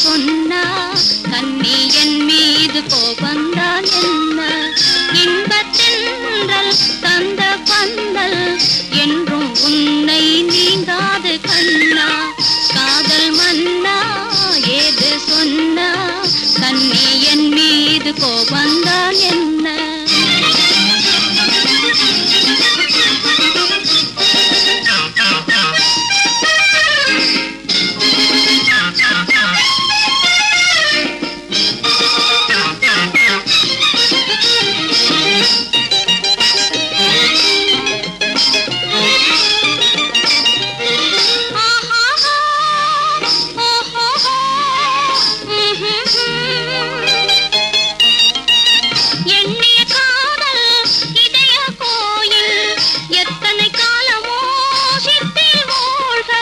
சொன்னா கண்ணி என் மீது கோபந்தான் என்ன இன்பத்தென்றல் தந்த பந்தல் என்றும் உன்னை நீங்காது கண்ணா காதல் மன்னா ஏது சொன்னா கண்ணி என் மீது கோபந்தான் என்ன எண்ணிய காதல் இதய கோயில் எத்தனை காலமோ சித்தில் மூழ்க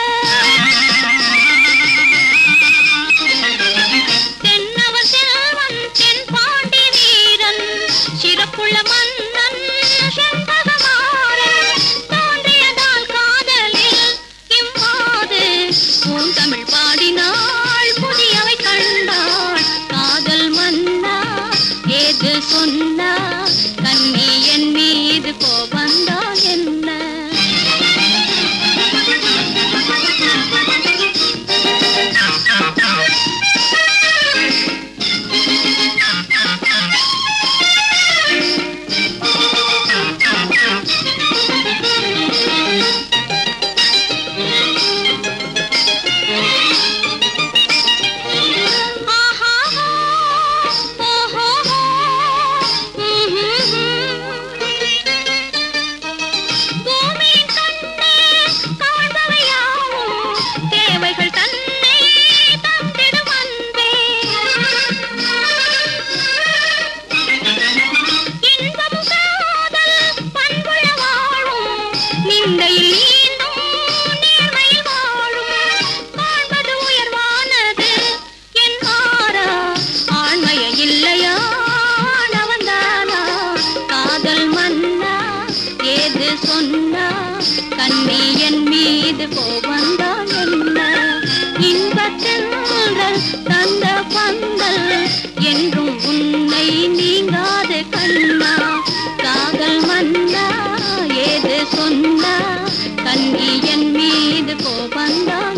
தென்னவர் செல்வன் தென் பாண்டி வீரன் சிறப்புள்ள மன்னன் செண்பகமாறன் தோன்றியதால் காதலில் இம்மாது பூந்தமிழ் பாடினாள் புதியவை கண்டாள் காதல் மன்னா ஏது சொன்னா கண்ணி என் மீது கோபந்தான் என்ன பூமியின் கண்ணே காண்பவையாவும் தேவைகள் தன்னை தந்திடும் அன்பே இன்பமும் காதல் பண்புள்ள வாழும் நிந்தையில் நீந்தும் நேர்மையில் வாழும் காண்பது உயர்வானது என் ஆரா ஆண்மைய இல்லையா ஆணவந்தானா காதல் மன்னா ஏது சொன்னா கண்ணி என் மீது கோபந்தான் என்ன இன்பத்தென்றல் தந்த பந்தல் என்றும் உன்னை நீங்காது கண்ணா காதல் மன்னா ஏது சொன்னா கண்ணி என் மீது கோபந்தான்